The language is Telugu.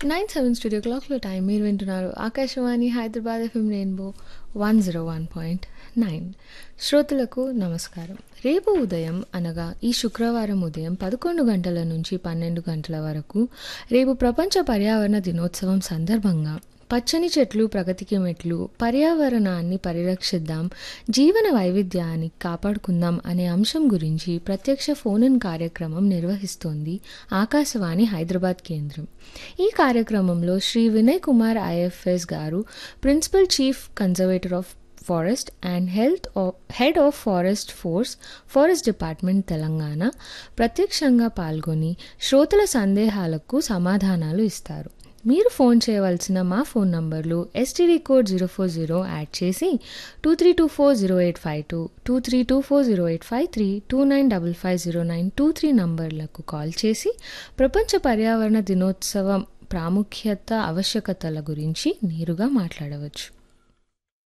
నైన్ సెవెన్ స్టూడియో క్లాక్లో టైం మీరు వింటున్నారు Akashvani Hyderabad FM rainbow one zero one point nine శ్రోతలకు నమస్కారం రేపు ఉదయం అనగా ఈ శుక్రవారం ఉదయం పదకొండు గంటల నుంచి పన్నెండు గంటల వరకు రేపు ప్రపంచ పర్యావరణ దినోత్సవం సందర్భంగా పచ్చని చెట్లు ప్రగతికి మెట్లు పర్యావరణాన్ని పరిరక్షిద్దాం జీవన వైవిధ్యాన్ని కాపాడుకుందాం అనే అంశం గురించి ప్రత్యక్ష ఫోన్ ఇన్ కార్యక్రమం నిర్వహిస్తోంది ఆకాశవాణి హైదరాబాద్ కేంద్రం ఈ కార్యక్రమంలో శ్రీ వినయ్ కుమార్ ఐఎఫ్ఎస్ గారు principal chief conservator of forest and health head of forest force forest department Telangana ప్రత్యక్షంగా పాల్గొని శ్రోతల సందేహాలకు సమాధానాలు ఇస్తారు మీరు ఫోన్ చేయవలసిన మా ఫోన్ నంబర్లు STD code zero four zero add చేసి two three two four zero eight five two two three two four zero eight five three two nine double five zero nine two three నంబర్లకు కాల్ చేసి ప్రపంచ పర్యావరణ దినోత్సవం ప్రాముఖ్యత ఆవశ్యకతల గురించి నేరుగా మాట్లాడవచ్చు